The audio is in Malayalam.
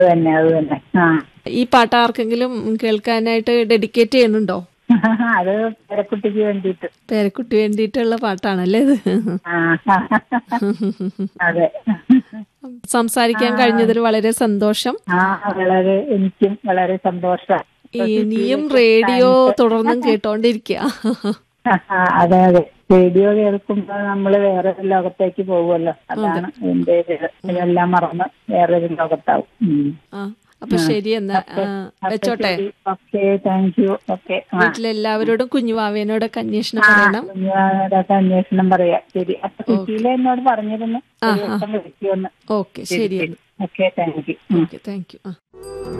അത് തന്നെ അത് തന്നെ ആ ഈ പാട്ട് ആർക്കെങ്കിലും കേൾക്കാനായിട്ട് ഡെഡിക്കേറ്റ് ചെയ്യുന്നുണ്ടോ അത് പേരക്കുട്ടിക്ക് വേണ്ടിയിട്ട് പേരക്കുട്ടി വേണ്ടിയിട്ടുള്ള പാട്ടാണല്ലേ ഇത് ആ അതെ സംസാരിക്കാൻ കഴിഞ്ഞതിൽ വളരെ സന്തോഷം ആ വളരെ എനിക്കും വളരെ സന്തോഷം ഇനിയും റേഡിയോ തുടർന്നും കേട്ടോണ്ടിരിക്കുക അതെ അതെ റേഡിയോ കേൾക്കുമ്പോ നമ്മള് വേറൊരു ലോകത്തേക്ക് പോകുമല്ലോ അതാണ് എന്റെ ഒരു ഇത്. ഇതെല്ലാം മറന്ന് വേറൊരു ലോകത്താവും ഉം. ആ അപ്പൊ ശരി എന്നാ ആ, വെച്ചോട്ടെ ഓക്കെ താങ്ക് യു ഓക്കെ ആ വീട്ടിലെല്ലാവരോടും കുഞ്ഞുവാവേനോടൊക്കെ അന്വേഷണം ആ, പറയണം കുഞ്ഞുവാവയുടെ അന്വേഷണം പറയാ ശരി അപ്പൊ സുശീല എന്നോട് പറഞ്ഞിരുന്നു ഒരു ദിവസം വിളിക്കുമെന്ന് ഓക്കെ ശരി എന്നാ okay thank you okay thank you ആ